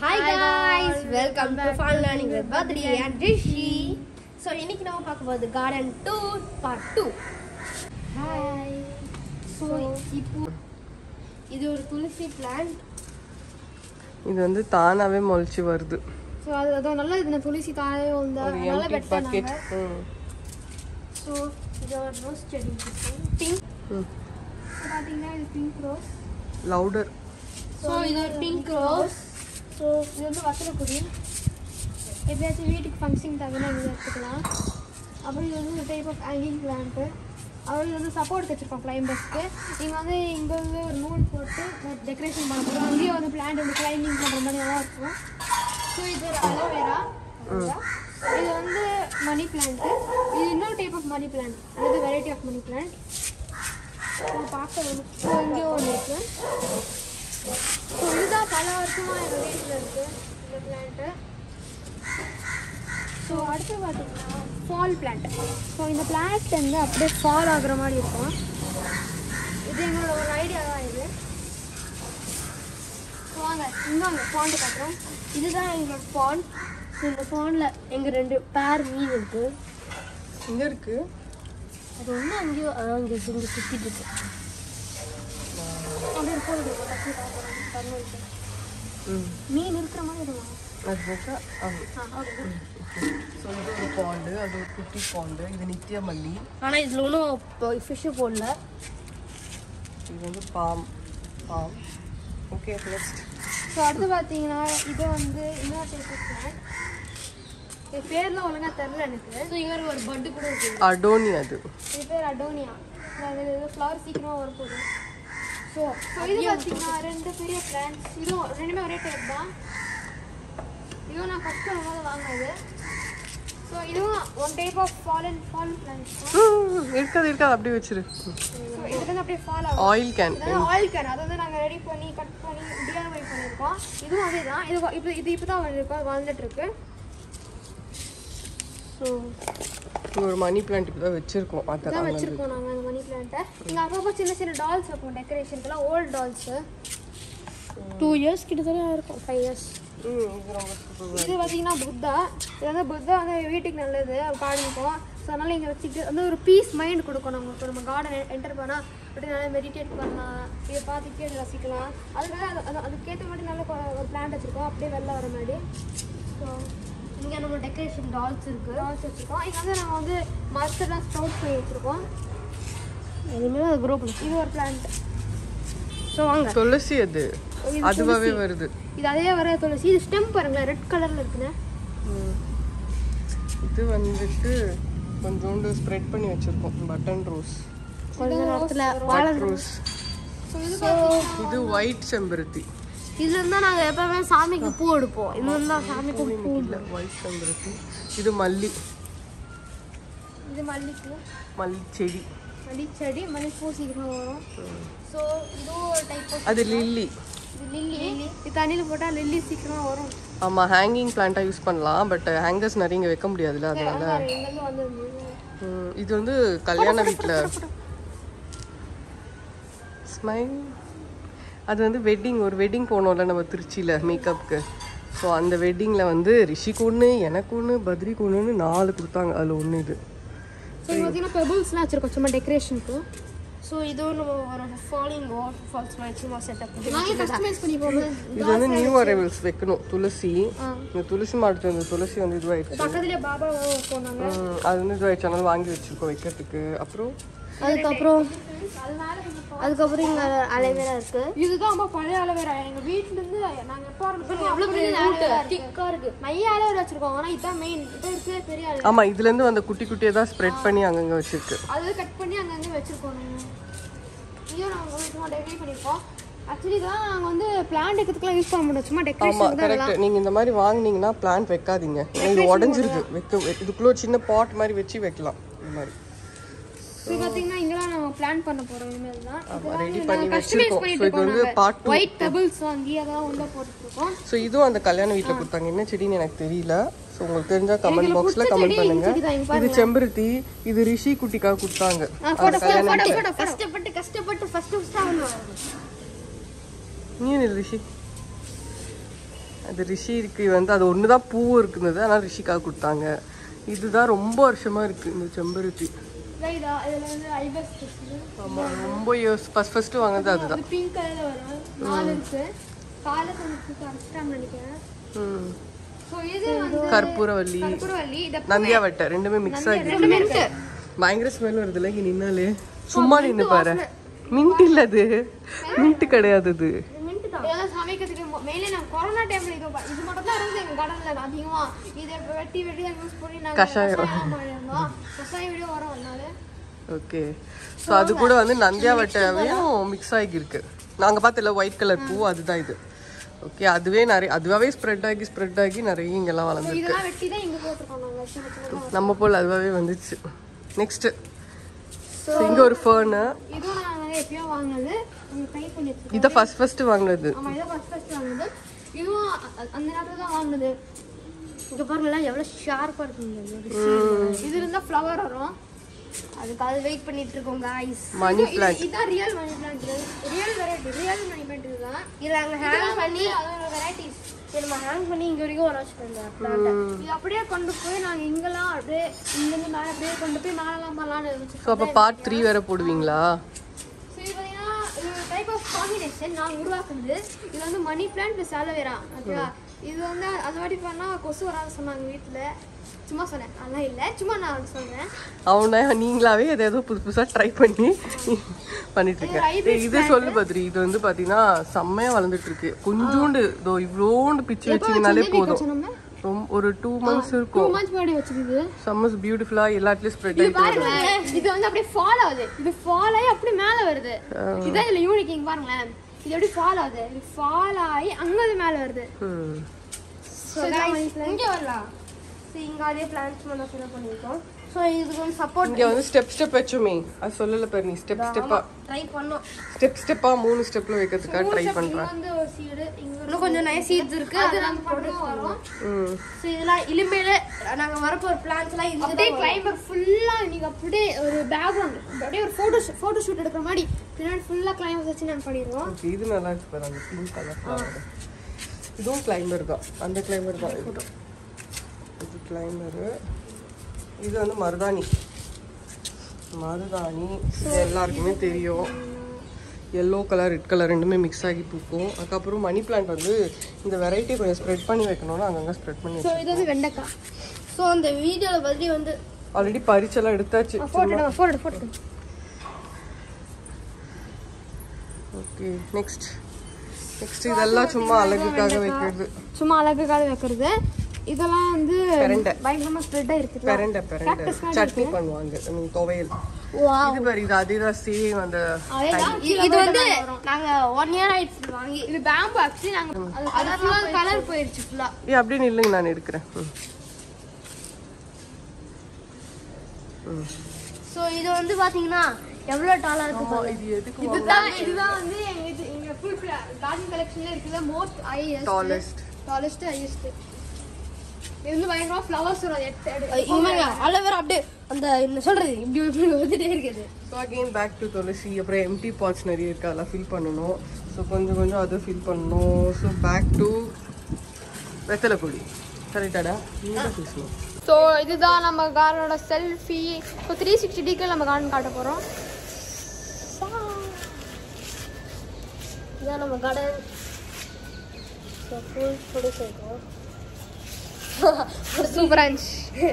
Hi guys welcome to fun learning with Badri and Rishi so இன்னைக்கு நம்ம பார்க்க போகிறது garden two part two hi so இப்போ இது ஒரு துளசி பிளான்ட் இது வந்து தானாவே முளைச்சு வருது ஸோ அது அதுவும் நல்லா இது துளசி தானே வந்து ஒரு நல்லா எம்டி பக்கெட் வெட்டாங்க ஸோ இது ஒரு ரோஸ் செடி பிங்க் பார்த்தீங்கன்னா இது பிங்க் ரோஸ் லவுடர் ஸோ இது ஒரு பிங்க் ரோஸ் ஸோ இது வந்து வசனக்குடி எப்பயாச்சும் வீட்டுக்கு ஃபங்க்ஷன் தவிர இது எடுத்துக்கலாம் அப்புறம் இது வந்து ஒரு டைப் ஆஃப் ஹேங்கிங் பிளான்ட்டு அப்புறம் இது வந்து சப்போர்ட் வச்சுருக்கோம் கிளைம்பர்ஸ்க்கு நீங்கள் வந்து இங்கே வந்து ஒரு நூல் போட்டு டெக்கரேஷன் பண்ண போகிறோம் அங்கேயே வந்து பிளான்ட் வந்து கிளைம்பிங் பண்ணுற மாதிரி நல்லா இருக்கும் ஸோ இது ஒரு அலோவேரா இது வந்து மணி பிளான்ட்டு இது இன்னொரு டைப் ஆஃப் மணி பிளான்ட் அதாவது வெரைட்டி ஆஃப் மணி பிளான்ட் பார்க்க வந்து ஸோ இங்கேயும் ஒன்று இருக்குது ஸோ இதுதான் பல வருஷமாக எங்கள் வீட்டில் இருக்குது இந்த பிளான்ட்டு ஸோ அடுத்து பார்த்தீங்கன்னா ஃபால் பிளான்ட் ஸோ இந்த பிளான்ட் வந்து அப்படியே ஃபால் ஆகுற மாதிரி இருக்கும் இது எங்களோட ஒரு ஐடியா தான் இது ஸோ வாங்க இன்னொன்று ஃபாண்ட் காட்டுறோம் இதுதான் எங்களோட ஃபாண்ட் ஸோ இந்த ஃபாண்டில் எங்கள் ரெண்டு பேர் மீன் இருக்குது இங்க இருக்கு அது ஒன்று அங்கேயோ அதான் இங்கே இங்கே சுற்றிட்டு இருக்கு அப்படியே போகுது டக்கு பார்க்குறோம் தருணம் ம் மீன் இருக்கிற மாதிரி இருக்கும் அது போக அது ஆ ஓகே ஸோ இது ஒரு பாண்டு அது ஒரு குட்டி பாண்டு இது நித்திய மல்லி ஆனால் இதில் ஒன்றும் ஃபிஷ்ஷு போடல இது வந்து palm palm okay next so அடுத்து பார்த்தீங்கன்னா இது வந்து இன்னொரு டைப் ஆஃப் பிளான்ட் இது பேர்லாம் ஒழுங்கா தெரில எனக்கு ஸோ இங்கே ஒரு பட்டு கூட இருக்குது அடோனி அது இது பேர் அடோனியா அது ஃப்ளவர் சீக்கிரமாக வரப்போகுது ஸோ ஸோ இது பார்த்தீங்கன்னா ரெண்டு பெரிய பிளான்ட்ஸ் இதுவும் ரெண்டுமே ஒரே டைப் தான் இதுவும் நான் ஃபஸ்ட்டு வரும்போது வாங்கினது ஸோ இதுவும் one type of fallen fallen plants தான் ம், இருக்காது இருக்காது அப்படியே வச்சிரு ஸோ இது வந்து அப்படியே ஃபால் ஆகும் ஆயில் கேன் இதான் ஆயில் கேன் அதை வந்து நாங்கள் ரெடி பண்ணி கட் பண்ணி டிஐஒய் பண்ணியிருக்கோம் இதுவும் அதே தான் இது இப்போ இது இப்போ தான் வந்திருக்கோம் வளர்ந்துட்டு இருக்கு ஸோ இங்க ஒரு மணி பிளான்ட் இப்போ தான் வச்சிருக்கோம் இதான் அதான் வச்சுருக்கோம் நாங்கள் அந்த மணி பிளான்ட்டை இங்கே அப்பப்போ சின்ன சின்ன டால்ஸ் வைப்போம் டெக்கரேஷனுக்குலாம் ஓல்டு டால்ஸு டூ இயர்ஸ் கிட்டத்தட்ட இருக்கும் ஃபைவ் இயர்ஸ் ம் இது ரொம்ப சூப்பர் இது பார்த்தீங்கன்னா புத்தா இது வந்து புத்தா வந்து வீட்டுக்கு நல்லது கார்டனுக்கும் ஸோ அதனால் இங்கே வச்சுக்கிட்டு வந்து ஒரு பீஸ் மைண்ட் கொடுக்கும் நமக்கு நம்ம கார்டன் என்டர் பண்ணால் அப்படி நல்லா மெடிடேட் பண்ணலாம் இதை பார்த்துக்கிட்டே இதை ரசிக்கலாம் அதுக்காக அது அது அதுக்கேற்ற மாதிரி நல்ல கொ- ஒரு பிளான்ட் வச்சுருக்கோம் அப்படியே வெளில வர மாதிரி ஸோ இங்கே நம்ம டெக்கரேஷன் டால்ஸ் இருக்குது டால்ஸ் வச்சுருக்கோம் இங்கே வந்து நம்ம வந்து மரத்தெல்லாம் ஸ்டவுட் பண்ணி வச்சுருக்கோம் எதுவுமே அது க்ரோ பண்ணி இது ஒரு பிளான்ட் ஸோ வாங்க துளசி அது இது அதுவாகவே துளசி. வருது இது அதே வர துளசி இது ஸ்டெம் பாருங்களேன் ரெட் கலரில் இருக்குண்ணே ம். இது வந்துட்டு கொஞ்சோண்டு ஸ்ப்ரெட் பண்ணி வச்சிருக்கோம் பட்டன் ரோஸ் கொஞ்ச நேரத்தில் ஒயிட் ரோஸ் ஸோ இது இது ஒயிட் செம்பருத்தி இதுல இருந்தா நாங்க எப்பவுமே சாமிக்கு பூ எடுப்போம் இதுல இருந்தா சாமிக்கு பூ இல்ல ஒயிட் செம்பருத்தி இது மல்லி இது மல்லிப்பூ மல்லி செடி மல்லி செடி மல்லிப்பூ சீக்கிரம் வரும் ஸோ இதுவும் ஒரு டைப் ஆஃப் அது லில்லி இது லில்லி இது தண்ணியில் போட்டால் லில்லி சீக்கிரமா வரும் ஆமா ஹேங்கிங் பிளான்ட்டா யூஸ் பண்ணலாம் பட் ஹேங்கர்ஸ் நிறைய இங்க வைக்க முடியாதுல்ல அதனால அதான் எங்கேருந்து வந்திருந்தது ம், இது வந்து கல்யாண வீட்ல ஸ்மைல் அது வந்து வெட்டிங் ஒரு வெட்டிங் போனோம்ல நம்ம திருச்சியில மேக்கப்புக்கு ஸோ அந்த வெட்டிங்கில் வந்து ரிஷிக்கு ஒன்று எனக்கு ஒன்று பத்ரிக்கு ஒன்றுன்னு நாலு கொடுத்தாங்க அதில் ஒன்று இது ஸோ இது பார்த்தீங்கன்னா பெபிள்ஸ்லாம் வச்சிருக்கோம் சும்மா டெக்கரேஷனுக்கு ஸோ இதுவும் நம்ம ஒரு ஃபாலிங் வாட்டர் ஃபால்ஸ் மாதிரி சும்மா செட்டப் நாங்கள் கஸ்டமைஸ் பண்ணி போகும்போது இது வந்து நியூ அரைவல்ஸ் வைக்கணும் துளசி இந்த துளசி மாடத்து இந்த துளசி வந்து இதுவாயிடுச்சு பக்கத்துலேயே பாபா போனாங்க ம், அது வந்து இதுவாயிடுச்சு அதனால வாங்கி வச்சிருக்கோம் வைக்கிறதுக்கு அப்புறம் அதுக்கப்புறம் அதுக்கப்புறம் இங்க அலோவேரா இருக்கு இதுதான் ரொம்ப பழைய அலோவேரா எங்க வீட்ல இருந்து நாங்க எப்போ ஆரம்பிச்சோம் எவ்வளவு பெரிய அலோவேரா திக்கா இருக்கு நிறைய அலோவேரா வச்சிருக்கோம் ஆனா இதான் மெயின் இது இருக்கு பெரிய அலோவேரா ஆமா இதுல இருந்து அந்த குட்டி குட்டியை தான் ஸ்ப்ரெட் பண்ணி அங்கங்க வச்சிருக்கு அது கட் பண்ணி அங்கங்க வச்சிருக்கோம் நாங்க இதையும் நாங்க வந்து சும்மா டெக்கரேட் பண்ணிருக்கோம் ஆக்சுவலி இதெல்லாம் நாங்க வந்து பிளான்ட் வைக்கிறதுக்குலாம் யூஸ் பண்ண மாட்டோம் சும்மா ஆமா டெக்கரேஷன் தான் கரெக்ட் நீங்க இந்த மாதிரி வாங்குனீங்கன்னா பிளான்ட் வைக்காதீங்க ஏன்னா இது உடஞ்சிருக்கு வைக்க இதுக்குள்ள ஒரு சின்ன பாட் மாதிரி வச்சு வைக்கலாம் இந்த மாதிரி இது பாத்தீங்கன்னா இங்கலாம் நம்ம பிளான் பண்ண போறோம் இனிமேல் தான் ரெடி பண்ணி கஸ்டமைஸ் வச்சிருக்கோம் பண்ணிட்டு ஸோ இது இருக்கோம் வந்து பார்ட் டூ ஒயிட் பெபிள்ஸ் வாங்கி அதெல்லாம் உள்ள போட்டுட்டு இருக்கோம் ஸோ இதுவும் அந்த கல்யாண வீட்டில் கொடுத்தாங்க என்ன செடின்னு எனக்கு தெரியல ஸோ உங்களுக்கு தெரிஞ்சா கமெண்ட் பாக்ஸ்ல கமெண்ட் பண்ணுங்க செடி தான், இங்க இது செம்பருத்தி இது ரிஷி குட்டிக்காக கொடுத்தாங்க போட்டோ போட்டோ போட்டோ கஷ்டப்பட்டு கஷ்டப்பட்டு ஃபர்ஸ்ட் ஃபர்ஸ்ட் ஆகணும் நீ நில் ரிஷி அது ரிஷிக்கு வந்து அது ஒன்று தான் பூவும் இருக்குது ஆனால் ரிஷிக்காக கொடுத்தாங்க இதுதான் ரொம்ப வருஷமா இருக்கு இந்த செம்பருத்தி ரைடா இதுல வந்து ஐபஸ் இருக்குது ஆமா ரொம்ப இயர்ஸ் ஃபர்ஸ்ட் ஃபர்ஸ்ட் வாங்கினது அதுதான் அது பிங்க் கலர்ல வரும் நாலு இருக்கு காலை கொஞ்சம் கரெக்டாக நினைக்கிறேன் ம். ஸோ இது வந்து கற்பூரவல்லி கற்பூரவல்லி இதை நந்தியாவட்டை ரெண்டுமே மிக்ஸ் ஆகி ரெண்டு மினிட் பயங்கர ஸ்மெல் வருதுல்ல இங்க நின்னாலே சும்மா நின்னு பாரு மின்ட் இல்ல அது மின்ட் கிடையாது அது இதெல்லாம் சமைக்கிறதுக்கு மெயின்லி நான் கொரோனா டைம்ல இது இது மட்டும் தான் இருந்தது எங்க கடன்ல அதிகமா இதை வெட்டி வெட்டி தான் யூஸ் பண்ணி நாங்க கஷாயம். கஷாயம் பண்ணிருந்தோம் கஷாயம் வீடியோ வரும் அதனால ஓகே ஸோ அது கூட வந்து நந்தியாவட்டையும் மிக்ஸ் ஆகியிருக்கு நாங்க பார்த்தல ஒயிட் கலர் பூ அதுதான் இது ஓகே அதுவே நிறைய அதுவாகவே ஸ்ப்ரெட் ஆகி ஸ்ப்ரெட் ஆகி நிறைய இங்கெல்லாம் வளர்ந்துருக்கு இதெல்லாம் வெட்டி தான் இங்க போட்டிருக்கோம் நாங்க சின்ன சின்னதா. நம்ம போல் அதுவாகவே வந்துச்சு நெக்ஸ்ட் ஸோ இங்க ஒரு ஃபேர்னு இதுவும் நான் நிறைய எப்பயோ வாங்கினது நீங்க ட்ரை பண்ணி வச்சிருக்கோம் இதை ஃபர்ஸ்ட் ஃபர்ஸ்ட் வாங்கினது ஆமா இதை ஃபர்ஸ்ட் ஃபர்ஸ்ட் வாங்கினது இதுவும் அ- அந்த நேரத்துல தான் வாங்கினது இங்க பாருங்களேன் எவ்வளவு ஷார்ப்பா இருக்குங்க இது இருந்தா ஃப்ளவர் வரும் அதுக்காக வெயிட் பண்ணிட்டு இருக்கோம் गाइस மணி பிளான்ட் இதான் real money plant real variety real money plant இதுதான் இது நாங்கள் ஹேங் பண்ணி அதோட வெரைட்டிஸ் இது நம்ம ஹேங் பண்ணி இங்கே வரைக்கும் வர வச்சுருந்தோம் இது அப்படியே கொண்டு போய் நாங்க இங்கெல்லாம் அப்படியே இங்கிருந்து மேல அப்படியே கொண்டு போய் மேலலாம் பண்ணலாம்னு ஸோ வச்சிருக்கோம் அப்போ பார்ட் த்ரீ வேற போடுவீங்களா ஸோ இது பார்த்தீங்கன்னா இது ஒரு டைப் ஆஃப் காம்பினேஷன் நான் உருவாக்குனது இது வந்து மணி பிளான்ட் ப்ளஸ் ஆலோவேரா ஓகேவா இது வந்து அது மாதிரி பண்ணால் கொசு வராது சொன்னாங்க வீட்டில் சும்மா சொன்னேன் அதெல்லாம் இல்லை சும்மா நான் வந்து சொல்கிறேன் அவனை நீங்களாவே எதை ஏதோ புதுசு புதுசாக ட்ரை பண்ணி பண்ணிட்டு இருக்கேன் இது ஏய், இது சொல்லு பத்ரி இது வந்து பார்த்தீங்கன்னா செம்மையா வளர்ந்துட்டு இருக்கு கொஞ்சோண்டு இதோ இவ்வளோண்டு பிச்சு வச்சீங்கனாலே போதும் நம்ம ரொம்ப ஒரு டூ மந்த்ஸ் டூ இருக்கும் மந்த்ஸ் முன்னாடி வச்சுருக்குது சம்மர்ஸ் பியூட்டிஃபுல்லா எல்லாத்துலயும் ஸ்ப்ரெட் இது ஆயிட்டு வருது பாருங்களேன் இது வந்து அப்படியே ஃபால் ஆகுது இது ஃபால் ஆகி அப்படியே மேலே வருது இதான் இதில் யூனிக் இங்கே பாருங்களேன் இது எப்படி ஃபால் ஆகுது இது ஃபால் ஆகி அங்கே அது மேலே வருது ம். ஸோ இங்கே வரலாம் ஸோ இங்கே அதே பிளான்ஸ் மட்டும் ஃபில் பண்ணியிருக்கோம் ஸோ இதுக்கு வந்து சப்போர்ட் இங்க வந்து ஸ்டெப் ஸ்டெப் வச்சோமே அது சொல்லல பாரு நீ ஸ்டெப் ஸ்டெப்பா ட்ரை பண்ணோம் ஸ்டெப் ஸ்டெப்பா மூணு ஸ்டெப்ல வைக்கிறதுக்காக ட்ரை இங்க பண்றேன் வந்து ஒரு சீடு இங்கே இன்னும் கொஞ்சம் நிறைய சீட்ஸ் இருக்கு அது அதெல்லாம் நம்ம போட்டு வரும் ம் ஸோ இதெல்லாம் இனிமேல் நாங்கள் வரப்போகிற பிளான்ஸ்லாம் இதுக்கு அப்படியே கிளைமர் ஃபுல்லா இன்னைக்கு அப்படியே ஒரு பேக்ரவுண்ட் அப்படியே ஒரு போட்டோ போட்டோ ஷூட் எடுக்கிற மாதிரி பின்னாடி ஃபுல்லா கிளைமர் வச்சு நாங்க பண்ணிடுவோம் ஓகே இது நல்லா இருக்கு பாரு அந்த பிங்க் கலர் ஃப்ளவர் இதுவும் கிளைம்பர் தான் அந்த கிளைம்பர் தான் இது இது கிளைம்பரு இது வந்து மருதாணி மருதாணி இது எல்லாருக்குமே தெரியும் எல்லோ கலர் ரெட் கலர் ரெண்டுமே மிக்ஸ் ஆகி பூக்கும் அதுக்கப்புறம் மணி பிளான்ட் வந்து இந்த வெரைட்டி கொஞ்சம் ஸ்ப்ரெட் பண்ணி வைக்கணும்னா அங்கங்கே ஸ்ப்ரெட் பண்ணி ஸோ இது வந்து வெண்டைக்காய் ஸோ அந்த வீடியோவில் பற்றி வந்து ஆல்ரெடி பறிச்செல்லாம் எடுத்தாச்சு போட்டுடுங்க போட்டு போட்டு ஓகே நெக்ஸ்ட் நெக்ஸ்ட் இதெல்லாம் சும்மா அழகுக்காக வைக்கிறது சும்மா அழகுக்காக வைக்கிறது இதெல்லாம் வந்து பெரண்டை. பயங்கரமா ஸ்ப்ரெட்டா இருக்குது பெரண்டை பெரண்டை சட்னி பண்ணுவாங்க I mean, துவையல் இது பாரு இது அதேதான் சேம் அந்த இது வந்து நாங்கள் ஒன் இயர் ஆயிடுச்சு வாங்கி இது பேம்பு ஆக்சுவலி நாங்க அது ஃபுல்லா கலர் போயிருச்சு ஃபுல்லா ஏ அப்படியே நில்லுங்க நான் எடுக்கிறேன் ம். ம். ஸோ இது வந்து பார்த்தீங்கன்னா எவ்வளோ டாலாக இருக்கு ஆமா, இது எதுக்கு இதுதான் இதுதான் வந்து எங்க இது எங்க ஃபுல் கார்டன் கலெக்ஷன்ல இருக்குது most highest tallest tallest highest இது வந்து பயங்கரமா ஃப்ளவர்ஸ் வரும் எட்டு எடு- இவங்க அலோவேரா அப்படியே அந்த என்ன சொல்றது இப்படி இப்படி வந்துட்டே இருக்குது so again back to tulsi அப்புறம் எம்டி பாட்ஸ் நிறைய இருக்கு அதெல்லாம் ஃபில் பண்ணணும் ஸோ கொஞ்சம் கொஞ்சம் அதை ஃபில் பண்ணணும் ஸோ பேக் டு வெத்தலை கொடி கரெக்டாடா நீங்கள் பேசணும் ஸோ இதுதான் நம்ம கார்டனோட செல்ஃபி இப்போ த்ரீ சிக்ஸ்டி டிக்கு நம்ம கார்டன் காட்ட போகிறோம் இதான் நம்ம கார்டன் ஸோ ஃபுல் ப்ரொடியூஸ் இருக்கும் சூப்பராக இருந்துச்சு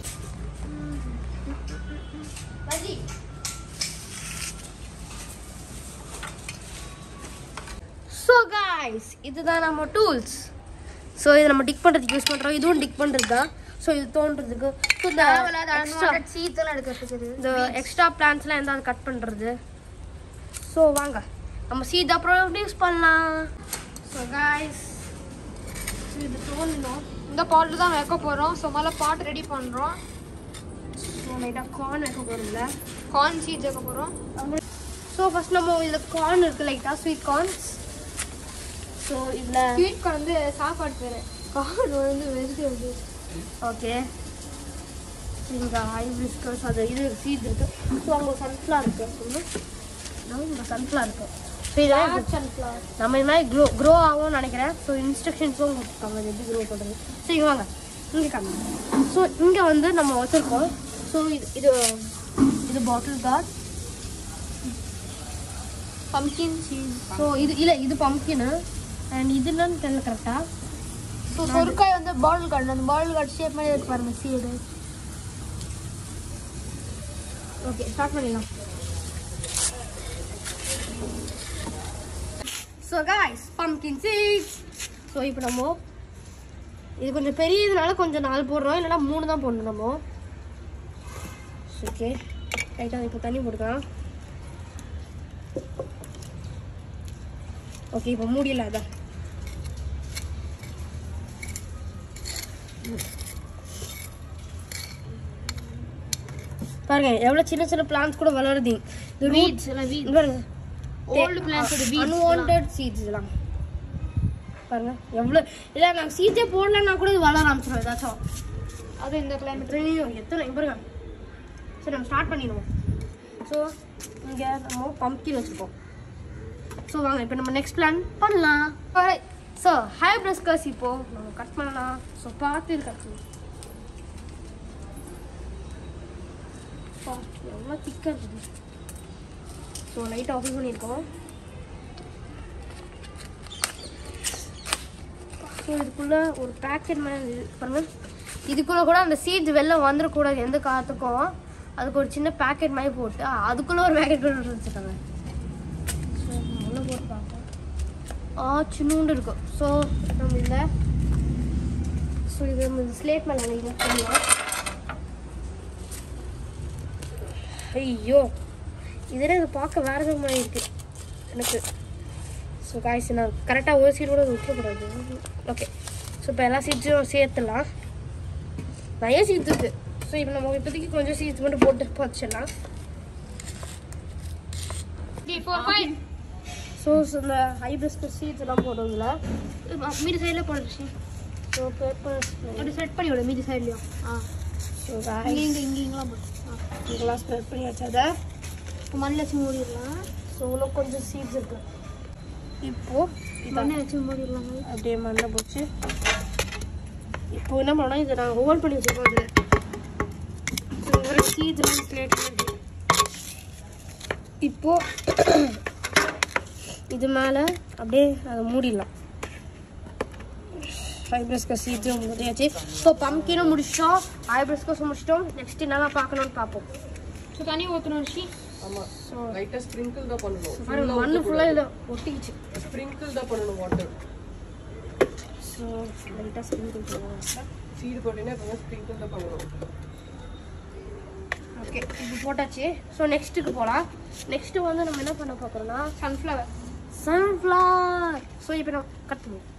ஸோ காய்ஸ் இதுதான் நம்ம டூல்ஸ் ஸோ இது நம்ம டிக் பண்ணுறதுக்கு யூஸ் பண்ணுறோம் இதுவும் டிக் பண்ணுறது தான் ஸோ இது தோன்றதுக்கு ஸோ இந்த extra- சீட்ஸ் எல்லாம் எடுக்கிறதுக்கு இந்த எக்ஸ்ட்ரா பிளான்ஸ்லாம் எதாவது கட் பண்ணுறது ஸோ வாங்க நம்ம சீட் அப்புறம் யூஸ் பண்ணலாம் ஸோ காய்ஸ் இது தோண்டணும் இந்த பாட்டில் தான் வைக்க போகிறோம் ஸோ முதல்ல பாட் ரெடி பண்ணுறோம் ஸோ லைட்டாக கார்ன் வைக்க போகிறோம்ல கார்ன் சீட்ஸ் வைக்க போகிறோம் ஸோ ஃபர்ஸ்ட் நம்ம இதில் கார்ன் இருக்குது லைட்டாக ஸ்வீட் கார்ன்ஸ் ஸோ இதில் ஸ்வீட் கார்ன் வந்து சாப்பாடு பேர் கார்ன் வந்து வெஜிடபிள் ஓகே இங்கே ஹைபிஸ்கஸ் அது இது சீட் இருக்கு ஸோ அங்கே சன்ஃப்ளவர் இருக்கு சொல்லு இங்கே சன்ஃப்ளவர் இருக்கு ஸோ இதெல்லாம் sunflower நம்ம இது மாதிரி க்ரோ க்ரோ ஆகும்னு நினைக்கிறேன் ஸோ இன்ஸ்ட்ரக்ஷன்ஸும் கொடுத்துருக்காங்க அது எப்படி க்ரோ பண்ணுறது ஸோ இங்கே வாங்க இங்கே காமி ஸோ இங்கே வந்து நம்ம வச்சுருக்கோம் ஸோ இது இது இது bottle gourd pumpkin seeds so இது இல்லை இது பம்கின் அண்ட் இது என்னன்னு தெரியல கரெக்டாக ஸோ சொருக்காய் வந்து பாட்டில் கார்டு அந்த பாட்டில் கார்டு ஷேப் மாதிரி இருக்கு பாருங்க சீடு ஓகே ஸ்டார்ட் பண்ணிடலாம் so guys pumpkin seeds so இப்போ நம்ம இது கொஞ்சம் பெரியதுனால கொஞ்சம் நாலு போடுறோம் இல்லைன்னா மூணு தான் போடணும் நம்ம ஓகே ரைட்டாக இப்போ தண்ணி போட்டுக்கலாம் ஓகே இப்போ மூடியல அதான் பாருங்க எவ்வளோ சின்ன சின்ன பிளான்ஸ் கூட வளருது இந்த ரூட் வீட்ஸ் எல்லாம் வீட் இங்க பாருங்க old plants weeds unwanted seeds இதெல்லாம் பாருங்க எவ்வளோ இல்லை நாங்கள் சீட்ஸே போடலன்னா கூட இது வளர ஆரம்பிச்சிடும் ஏதாச்சும் அது இந்த கிளைமேட் ஐயோ எத்தனை இங்க பாருங்க சரி நம்ம ஸ்டார்ட் பண்ணிடுவோம் ஸோ இங்கே நம்ம பம்ப்கின் வச்சுருக்கோம் ஸோ வாங்க இப்போ நம்ம நெக்ஸ்ட் பிளான் பண்ணலாம் ஸோ ஹை பிரஸ்கர்ஸ் இப்போ நம்ம கட் பண்ணலாம் ஸோ பார்த்து இது கட் பண்ணலாம் அப்பா, எவ்வளோ திக்காக இருக்குது ஸோ லைட்டாக ஆஃபீஸ் பண்ணியிருக்கோம் ஸோ இதுக்குள்ளே ஒரு பேக்கெட் மாதிரி இது பாருங்க இதுக்குள்ளே கூட அந்த சீட்ஸ் வெளில வந்துடக்கூடாது எந்த காற்றுக்கும் அதுக்கு ஒரு சின்ன பேக்கெட் மாதிரி போட்டு அதுக்குள்ளே ஒரு பேக்கெட் கூட வச்சுருக்காங்க ஸோ உள்ள போட்டு பார்ப்போம் ஆ சின்னூண்டு இருக்கும் ஸோ நம்ம இந்த ஸோ இது நம்ம ஸ்லேட் மேலே நீங்கள் பண்ணலாம் ஐயோ இதெல்லாம் இது பார்க்க வேறு எதுவும் மாதிரி இருக்குது எனக்கு ஸோ காய்ஸ் நான் கரெக்டாக ஒரு சீட் கூட விட்டுறக்கூடாது ஓகே ஸோ இப்போ எல்லா சீட்ஸும் சேர்த்துலாம் நிறைய சீட்ஸ் இருக்கு ஸோ இப்போ நம்ம இப்போதைக்கு கொஞ்சம் சீட்ஸ் மட்டும் போட்டு வச்சிடலாம் த்ரீ ஃபோர் ஃபைவ் ஸோ இந்த ஹைபிஸ்கஸ் சீட்ஸ் எல்லாம் போடுறதுல மீதி சைடில் போடுச்சு ஸோ பேப்பர்ஸ் அப்படி செட் பண்ணி விடு மீதி சைட்லையும் ஆ ஸோ இங்கே காய்ஸ் இங்கே இங்கே இங்கெல்லாம் போடு ஆ இதெல்லாம் ஸ்ப்ரெட் பண்ணி வச்சதை இப்போ மண்ணில் வச்சு மூடிடலாம் ஸோ உள்ள கொஞ்சம் சீட்ஸ் இருக்கு இப்போ இதான் மண்ணை வச்சு மூடிடலாம் அப்படியே மண்ணை போச்சு இப்போ என்ன பண்ணோம் இதை நாங்கள் ஓவன் பண்ணி வச்சுருக்கோம் அதில் ஸோ இதில் சீட்ஸ்லாம் ஸ்லேட் இருக்கு இப்போ இது மேலே அப்படியே அதை மூடிடலாம் ஐப்ரஸ்க்கு சீட்ஸும் முடியாச்சு ஸோ பம்கினும் முடிச்சிட்டோம் ஐப்ரஸ்கஸும் முடிச்சிட்டோம் நெக்ஸ்ட் என்னெல்லாம் பார்க்கணும்னு பார்ப்போம் ஸோ தண்ணி ஊற்றணும் ஷி ஆமாம் லைட்டாக ஸ்ப்ரிங்கிள் தான் பண்ணணும் பாருங்க மண்ணு ஃபுல்லாக இதில் ஒட்டிக்கிச்சு ஸ்ப்ரிங்கிள் தான் பண்ணணும் வாட்டர் ஸோ லைட்டாக ஸ்ப்ரிங்கிள் பண்ணுவோம் சீடு போட்டீங்கன்னா இப்போ ஸ்ப்ரிங்கிள் தான் பண்ணணும் ஓகே இப்போ போட்டாச்சு ஸோ நெக்ஸ்ட்டுக்கு போகலாம் நெக்ஸ்ட்டு வந்து நம்ம என்ன பண்ண பார்க்குறோம்னா சன்ஃப்ளவர் சன்ஃப்ளவர் ஸோ இப்போ நம்ம கட் பண்ணுவோம்